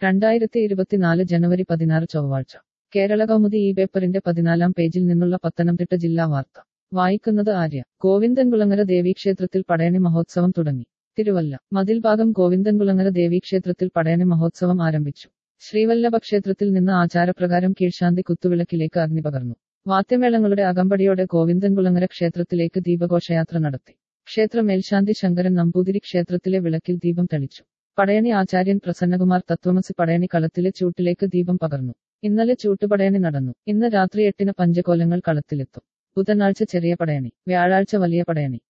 രണ്ടായിരത്തി ഇരുപത്തിനാല് ജനുവരി പതിനാറ് ചൊവ്വാഴ്ച കേരള കൗമുദി ഈ പേപ്പറിന്റെ പതിനാലാം പേജിൽ നിന്നുള്ള പത്തനംതിട്ട ജില്ലാ വാർത്ത വായിക്കുന്നത് ആര്യ ഗോവിന്ദൻകുളങ്ങര ദേവീക്ഷേത്രത്തിൽ പടയണി മഹോത്സവം തുടങ്ങി തിരുവല്ല മതിൽഭാഗം ഗോവിന്ദൻകുളങ്ങര ദേവീക്ഷേത്രത്തിൽ പടയണി മഹോത്സവം ആരംഭിച്ചു ശ്രീവല്ലഭ ക്ഷേത്രത്തിൽ നിന്ന് ആചാരപ്രകാരം കീഴ്ശാന്തി കുത്തുവിളക്കിലേക്ക് അഗ്നി പകർന്നു വാദ്യമേളങ്ങളുടെ അകമ്പടിയോടെ ഗോവിന്ദൻകുളങ്ങര ക്ഷേത്രത്തിലേക്ക് ദീപഘോഷയാത്ര നടത്തി ക്ഷേത്ര മേൽശാന്തി ശങ്കരൻ നമ്പൂതിരി ക്ഷേത്രത്തിലെ വിളക്കിൽ ദീപം തെളിച്ചു പടയണി ആചാര്യൻ പ്രസന്നകുമാർ തത്വമസി പടയണി കളത്തിലെ ചൂട്ടിലേക്ക് ദീപം പകർന്നു ഇന്നലെ ചൂട്ടുപടയണി നടന്നു ഇന്ന് രാത്രി എട്ടിന് പഞ്ചകോലങ്ങൾ കളത്തിലെത്തും ബുധനാഴ്ച ചെറിയ പടയണി വ്യാഴാഴ്ച വലിയ പടയണി